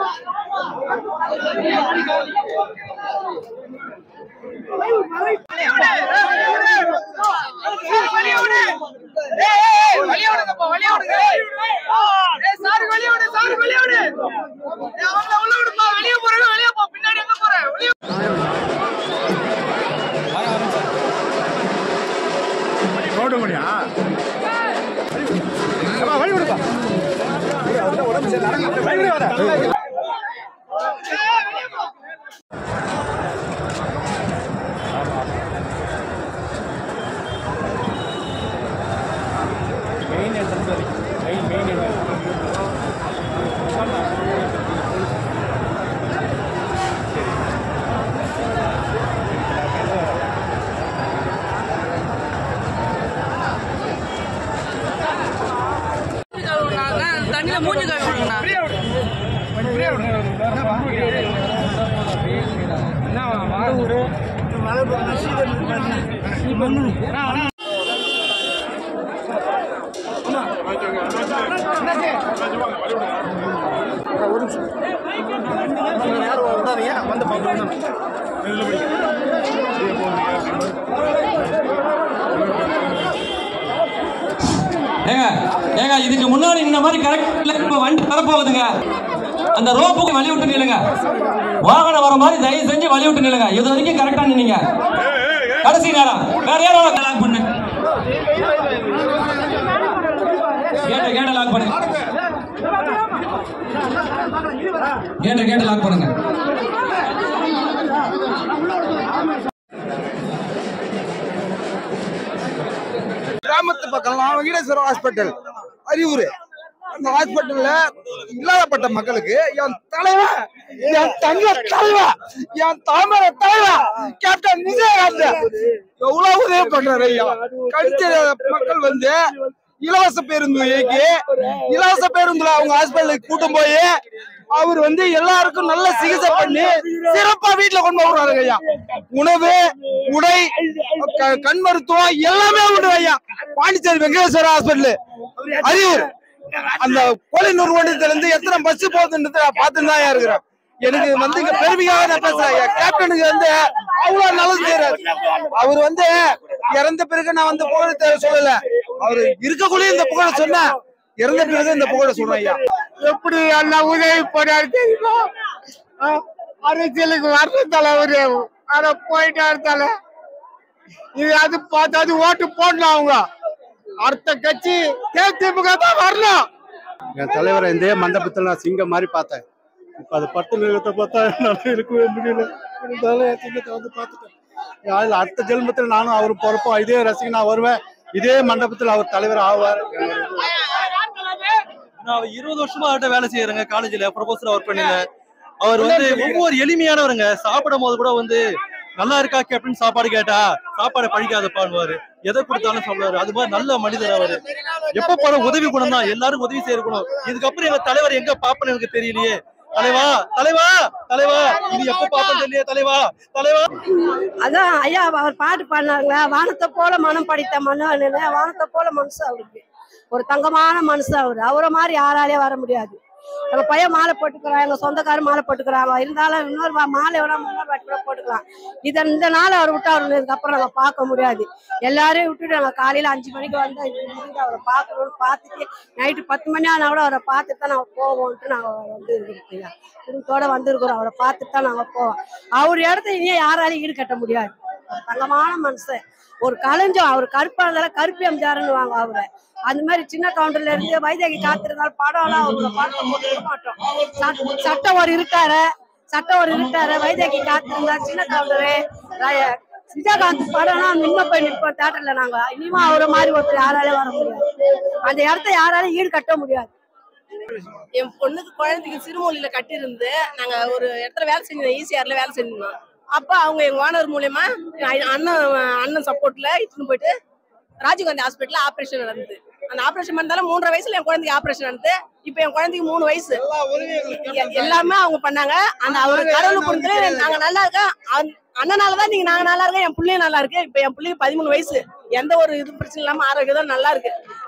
road முடியா வழி விடுப்பா வழி விடு வர மெயின் என்ட்ரன்ஸ் வரைக்கும் மெயின் மெயின் என்ட்ரன்ஸ் தண்ணியில மூஞ்சி கழுவுங்கண்ணா ஏங்க ஏங்க இதுக்கு முன்னாடி இந்த மாதிரி கரெக்ட் இப்ப வண்டி வரப்போகுதுங்க அந்த ரோப்புக்கு வழி விட்டு நில்லுங்க வாகனம் வர மாதிரி தயவு செஞ்சு வழி விட்டு நில்லுங்க இது வரைக்கும் கரெக்டா நின்னீங்க கடைசி நேரம் வேற யாரும் லாக் பண்ணு கேட்ட கேட்ட லாக் பண்ணுங்க கேட்ட கேட்ட லாக் பண்ணுங்க கிராமத்து பக்கம் வெங்கடேஸ்வரம் ஹாஸ்பிட்டல் அரியூர் அந்த ஹாஸ்பிட்டல்ல இல்லாதப்பட்ட மக்களுக்கு என் தலைவன் என் தங்க தலைவன் என் தாமரை தலைவன் கேப்டன் விஜயகாந்த் எவ்வளவு உதவி பண்றாரு ஐயா கடிச்ச மக்கள் வந்து இலவச பேருந்து இயக்கி இலவச பேருந்துல அவங்க ஹாஸ்பிட்டலுக்கு கூட்டும் போய் அவர் வந்து எல்லாருக்கும் நல்ல சிகிச்சை பண்ணி சிறப்பா வீட்டுல கொண்டு வருவாருங்க ஐயா உணவு உடை க- கண் மருத்துவம் எல்லாமே உண்டு ஐயா பாண்டிச்சேரி வெங்கடேஸ்வர ஹாஸ்பிட்டல் அரியூர் அந்த கோலினூர் ஒன்றியத்துல இருந்து எத்தனை பஸ் போகுதுன்றது நான் பார்த்துட்டு தான் ஐயா இருக்கிறேன் எனக்கு வந்து இங்க பெருமைக்காக நான் பேசுறேன் ஐயா கேப்டனுக்கு வந்து அவ்வளவு நல்லது செய்யறாரு அவர் வந்து இறந்த பிறகு நான் வந்து புகழ தேவை சொல்லல அவர் இருக்கக்குள்ளே இந்த புகழ சொன்னேன் இறந்த பிறகு இந்த புகழ சொல்றேன் ஐயா எப்படி எல்லாம் உதவி பண்ணாரு தெரியுமா ஆ, அரசியலுக்கு வர்ற தலைவர் ஆனா போயிட்டாரு தலை இது அது பார்த்து அது ஓட்டு போடணும் அவங்க அடுத்த கட்சி தேதிமுக தான் வரணும் என் தலைவரை இந்த மண்டபத்தில் நான் சிங்கம் மாதிரி பார்த்தேன் இப்போ அது பட்டு நிலத்தை பார்த்தா என்னால இருக்கவே முடியல இருந்தாலும் என் சிங்கத்தை வந்து பார்த்துட்டேன் அதில் அடுத்த ஜென்மத்தில் நானும் அவர் பிறப்போம் இதே ரசிகனா வருவேன் இதே மண்டபத்தில் அவர் தலைவர் ஆவார் நான் இருபது வருஷமா அவர்கிட்ட வேலை செய்யறேங்க காலேஜ்ல ப்ரொஃபஸர் ஒர்க் பண்ணல அவர் வந்து ஒவ்வொரு எளிமையானவருங்க சாப்பிடும் போது கூட வந்து நல்லா இருக்கா கேப்டன் சாப்பாடு கேட்டா சாப்பாடு பழிக்காதப்பான்னுவாரு எதை கொடுத்தாலும் சொல்லுவாரு அது மாதிரி நல்ல மனிதர் அவரு எப்ப போற உதவி குணம் தான் எல்லாரும் உதவி செய்யணும் இதுக்கப்புறம் எங்க தலைவர் எங்க பாப்பன்னு எனக்கு தெரியலையே தலைவா தலைவா தலைவா இது எப்ப பாப்பன்னு தெரியலையே தலைவா தலைவா அதான் ஐயா அவர் பாட்டு பாடினாங்க வானத்தை போல மனம் படித்த மன்னன் வானத்தை போல மனுஷன் அவருக்கு ஒரு தங்கமான மனுஷன் அவரு அவரை மாதிரி யாராலையும் வர முடியாது எங்க பையன் மாலை போட்டுக்கிறான் எங்க சொந்தக்காரர் மாலை போட்டுக்கிறாங்க இருந்தாலும் இன்னொரு வா- மாலை வேணா முன்னொரு வாட்டி கூட போட்டுக்கலாம் இத இந்த நாள் அவர் விட்டு அவர் இதுக்கப்புறம் நாங்க பார்க்க முடியாது எல்லாரையும் விட்டுட்டு நாங்க காலையில அஞ்சு மணிக்கு வந்து இருந்து அவரை பார்க்கணும்னு பார்த்துட்டு நைட்டு பத்து மணி ஆனா கூட அவரை பார்த்துட்டு தான் நாங்க போவோம்ட்டு நாங்க வந்து இருக்கிறோம் குடும்பத்தோட வந்திருக்கிறோம் அவரை பார்த்துட்டு தான் நாங்க போவோம் அவர் இடத்த இனியே யாராலையும் ஈடு கட்ட முடியாது ஒரு தங்கமான மனுஷன் ஒரு கலைஞம் அவர் கருப்பா இருந்தாலும் கருப்பி எம்ஜிஆர்னு வாங்க அவரை அந்த மாதிரி சின்ன கவுண்டர்ல இருந்து வைதேகி காத்திருந்தாலும் படம் எல்லாம் அவரோட படத்தை போட்டு மாட்டோம் சட்- சட்டம் ஒரு இருக்காரு சட்டம் ஒரு இருக்காரு வைதேகி காத்திருந்தா சின்ன கவுண்டரு ர- விஜயகாந்த் படம்னா நிம்ம போய் நிற்போம் தேட்டர்ல நாங்க இனிமே அவரை மாதிரி ஒருத்தர் யாராலையும் வர முடியாது அந்த இடத்த யாராலையும் ஈடு கட்ட முடியாது என் பொண்ணுக்கு குழந்தைக்கு சிறுமொழியில கட்டியிருந்து நாங்க ஒரு இடத்துல வேலை செஞ்சோம் ஈசிஆர்ல வேலை செஞ்சிருந்தோம் அப்ப அவங்க எங்க ஓனர் மூலியமா அண்ணன் அண்ணன் சப்போர்ட்ல இட்டுன்னு போயிட்டு ராஜீவ்காந்தி ஹாஸ்பிட்டல்ல ஆபரேஷன் நடந்தது அந்த ஆபரேஷன் பண்ணாலும் மூன்றரை வயசுல என் குழந்தைக்கு ஆபரேஷன் நடந்தது இப்ப என் குழந்தைக்கு மூணு வயசு எ- எல்லாமே அவங்க பண்ணாங்க அந்த அவரு கடவுள் கொடுத்து நாங்க நல்லா இருக்கோம் அந்த- அண்ணனாலதான் நீங்க நாங்க நல்லா இருக்கோம் என் பிள்ளையும் நல்லா இருக்கு இப்ப என் பிள்ளைக்கு பதிமூணு வயசு எந்த ஒரு இது பிரச்சனை இல்லாம ஆரோக்கியம் நல்லா இருக்கு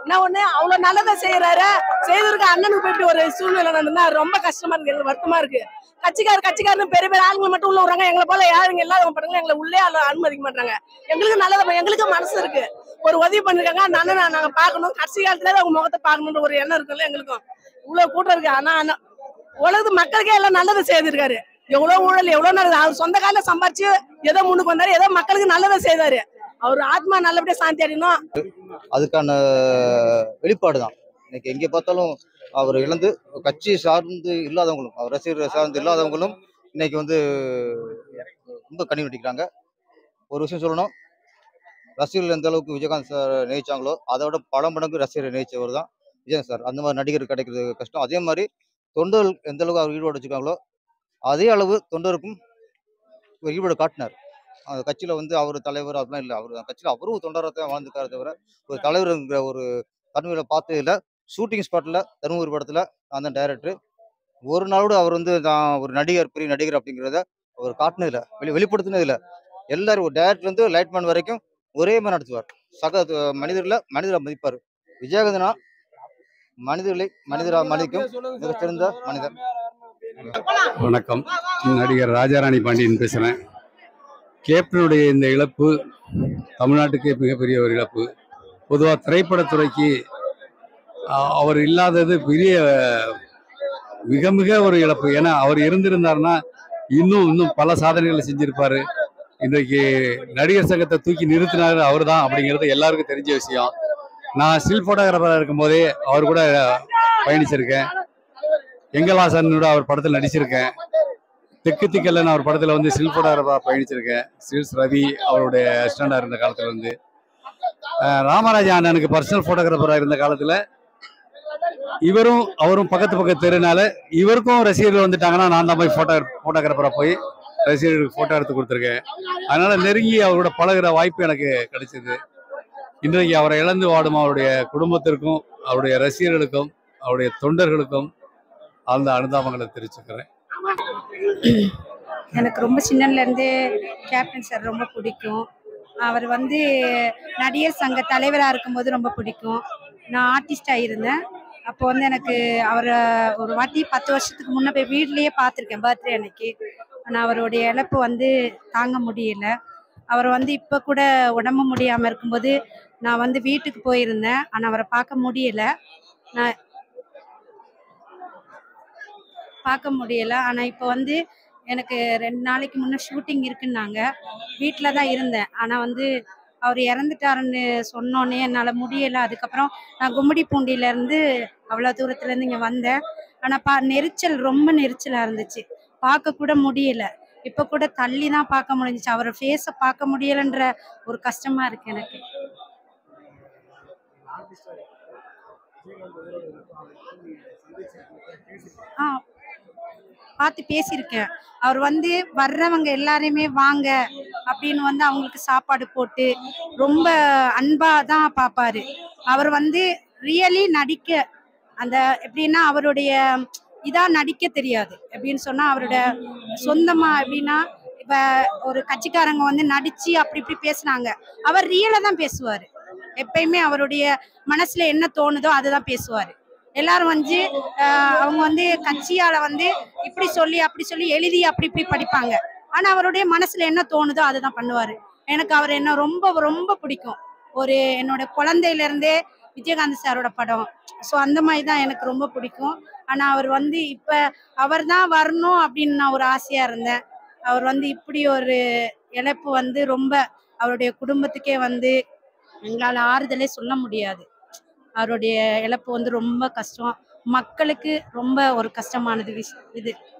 என்ன ஒண்ணு அவ்வளவு நல்லதை செய்யறாரு செய்திருக்க அண்ணனுக்கு போயிட்டு ஒரு சூழ்நிலை நடந்தா ரொம்ப கஷ்டமா இருக்கு எங்களுக்கு வருத்தமா இருக்கு கட்சிக்கார் கட்சிக்காரன்னு பெரிய பெரிய ஆளுங்க மட்டும் உள்ள விடுறாங்க எங்களை போல யாருங்க இல்லாதவங்க படங்க எங்களை உள்ளே அல- அனுமதிக்க மாட்டாங்க எங்களுக்கு நல்லதை எங்களுக்கு மனசு இருக்கு ஒரு உதவி பண்ணிருக்காங்க அந்த அண்ணனை நாங்க பார்க்கணும் கடைசி காலத்துல அவங்க முகத்தை பார்க்கணும்ன்ற ஒரு எண்ணம் இருக்குல்ல எங்களுக்கும் இவ்வளவு கூட்டம் இருக்கு ஆனா அண்ணா- உலகத்து மக்களுக்கே எல்லாம் நல்லதை செய்திருக்காரு எவ்வளவு ஊழல் எவ்வளவு நல்லது அவர் சொந்த காலில சம்பாரிச்சு ஏதோ முன்னுக்கு வந்தாரு ஏதோ மக்களுக்கு நல்லதை செய்தாரு அவர் ஆத்மா நல்லபடியா சாந்தி அடையணும் அதுக்கான வெளிப்பாடு தான் இன்னைக்கு எங்கே பார்த்தாலும் அவர் இழந்து கட்சி சார்ந்து இல்லாதவங்களும் அவர் ரசிகர் சார்ந்து இல்லாதவங்களும் இன்னைக்கு வந்து ரொம்ப கண்ணி வெட்டிக்கிறாங்க ஒரு விஷயம் சொல்லணும் ரசிகர்கள் எந்த அளவுக்கு விஜயகாந்த் சார் நேசிச்சாங்களோ அதை விட பல மடங்கு ரசிகரை நேசிச்சவர் தான் விஜயகாந்த் சார் அந்த மாதிரி நடிகர் கிடைக்கிறது கஷ்டம் அதே மாதிரி தொண்டர்கள் எந்த அளவுக்கு அவர் ஈடுபாடு வச்சுருக்காங்களோ அதே அளவு தொண்டருக்கும் ஒரு ஈடுபாடு காட்டினார் அந்த கட்சியில் வந்து அவர் தலைவர் அப்படிலாம் இல்லை அவர் கட்சியில் அவரும் தொண்டராக தான் வாழ்ந்துக்கார தவிர ஒரு தலைவருங்கிற ஒரு தன்மையில பார்த்தது இல்லை ஷூட்டிங் ஸ்பாட்டில் தருமபுரி படத்தில் அந்த டைரக்டர் ஒரு நாளோடு அவர் வந்து நான் ஒரு நடிகர் பெரிய நடிகர் அப்படிங்கிறத அவர் காட்டினதில்ல வெளி வெளிப்படுத்தினதில்ல எல்லாரும் ஒரு டேரக்டர்லேருந்து லைட்மேன் வரைக்கும் ஒரே மாதிரி நடத்துவார் சக த- மனிதர்ல மனிதரை மதிப்பார் விஜயகாந்தனா மனிதர்களை மனிதராக மதிக்கும் மிகச்சிறந்த மனிதர் வணக்கம் நடிகர் ராஜாராணி பாண்டியன் பேசுகிறேன் கேப்டனுடைய இந்த இழப்பு தமிழ்நாட்டுக்கே மிகப்பெரிய ஒரு இழப்பு பொதுவாக திரைப்படத்துறைக்கு அ- அவர் இல்லாதது பெரிய மிக மிக ஒரு இழப்பு ஏன்னா அவர் இருந்திருந்தாருன்னா இன்னும் இன்னும் பல சாதனைகளை செஞ்சிருப்பாரு இன்றைக்கு நடிகர் சங்கத்தை தூக்கி நிறுத்தினாரு அவர் தான் அப்படிங்கிறது எல்லாருக்கும் தெரிஞ்ச விஷயம் நான் ஸ்டில் ஃபோட்டோகிராஃபராக இருக்கும்போதே அவர் கூட பயணிச்சிருக்கேன் எங்கலாசனோட அவர் படத்தில் நடிச்சிருக்கேன் தெக்கு திக்கல்லன்னு அவர் படத்தில் வந்து ஸ்டில் ஃபோட்டோகிராஃபராக பயணிச்சிருக்கேன் ஸ்டில்ஸ் ரவி அவருடைய அசிஸ்டண்டாக இருந்த காலத்தில் வந்து அஹ் ராமராஜா அண்ணனுக்கு பர்சனல் ஃபோட்டோகிராஃபராக இருந்த காலத்தில் இவரும் அவரும் பக்கத்து பக்கத்து தெருனால இவருக்கும் ரசிகர்கள் வந்துட்டாங்கன்னா நான் தான் போய் ஃபோட்டோ ஃபோட்டோகிராஃபராக போய் ரசிகர்களுக்கு ஃபோட்டோ எடுத்து கொடுத்துருக்கேன் அதனால நெருங்கி அவரோட பழகுற வாய்ப்பு எனக்கு கிடைச்சது இன்றைக்கு அவரை இழந்து வாடும் அவருடைய குடும்பத்திற்கும் அவருடைய ரசிகர்களுக்கும் அவருடைய தொண்டர்களுக்கும் அந்த அனுதாபங்களை தெரிவிச்சுக்கிறேன் எனக்கு ரொம்ப சின்னதுல இருந்தே கேப்டன் சார் ரொம்ப பிடிக்கும் அவர் வந்து நடிகர் சங்க தலைவராக இருக்கும்போது ரொம்ப பிடிக்கும் நான் ஆர்டிஸ்டாக இருந்தேன் அப்போ வந்து எனக்கு அவரை ஒரு வாட்டி பத்து வருஷத்துக்கு முன்ன போய் வீட்லேயே பார்த்துருக்கேன் பர்த்டே அன்னைக்கு ஆனால் அவருடைய இழப்பு வந்து தாங்க முடியல அவர் வந்து இப்போ கூட உடம்பு முடியாமல் இருக்கும்போது நான் வந்து வீட்டுக்கு போயிருந்தேன் ஆனால் அவரை பார்க்க முடியல நான் பார்க்க முடியல ஆனால் இப்போ வந்து எனக்கு ரெண்டு நாளைக்கு முன்னே ஷூட்டிங் இருக்குன்னாங்க வீட்டில் தான் இருந்தேன் ஆனால் வந்து அவர் இறந்துட்டாருன்னு சொன்னோன்னே என்னால் முடியலை அதுக்கப்புறம் நான் கும்மிடி பூண்டியிலேருந்து அவ்வளோ தூரத்துலேருந்து இங்கே வந்தேன் ஆனால் பா நெரிச்சல் ரொம்ப நெரிச்சலாக இருந்துச்சு பார்க்க கூட முடியல இப்போ கூட தள்ளி தான் பார்க்க முடிஞ்சிச்சு அவர் ஃபேஸை பார்க்க முடியலைன்ற ஒரு கஷ்டமாக இருக்கு எனக்கு ஆ பார்த்து பேசியிருக்கேன் அவர் வந்து வர்றவங்க எல்லாரையுமே வாங்க அப்படின்னு வந்து அவங்களுக்கு சாப்பாடு போட்டு ரொம்ப அன்பா தான் பார்ப்பாரு அவர் வந்து ரியலி நடிக்க அந்த எப்படின்னா அவருடைய இதா நடிக்க தெரியாது எப்படின்னு சொன்னா அவரோட சொந்தமா எப்படின்னா இப்ப ஒரு கட்சிக்காரங்க வந்து நடிச்சு அப்படி இப்படி பேசுனாங்க அவர் ரியலா தான் பேசுவாரு எப்பயுமே அவருடைய மனசுல என்ன தோணுதோ அதுதான் பேசுவாரு எல்லாரும் வந்து ஆஹ் அவங்க வந்து கட்சியால வந்து இப்படி சொல்லி அப்படி சொல்லி எழுதி அப்படி இப்படி படிப்பாங்க ஆனா அவருடைய மனசுல என்ன தோணுதோ அதுதான் பண்ணுவாரு எனக்கு அவர் என்ன ரொம்ப ரொம்ப பிடிக்கும் ஒரு என்னோட குழந்தையில இருந்தே விஜயகாந்த் சாரோட படம் ஸோ அந்த மாதிரி தான் எனக்கு ரொம்ப பிடிக்கும் ஆனா அவர் வந்து இப்ப அவர் தான் வரணும் அப்படின்னு நான் ஒரு ஆசையா இருந்தேன் அவர் வந்து இப்படி ஒரு இழப்பு வந்து ரொம்ப அவருடைய குடும்பத்துக்கே வந்து எங்களால் ஆறுதலே சொல்ல முடியாது அவருடைய இழப்பு வந்து ரொம்ப கஷ்டம் மக்களுக்கு ரொம்ப ஒரு கஷ்டமானது விஷ் இது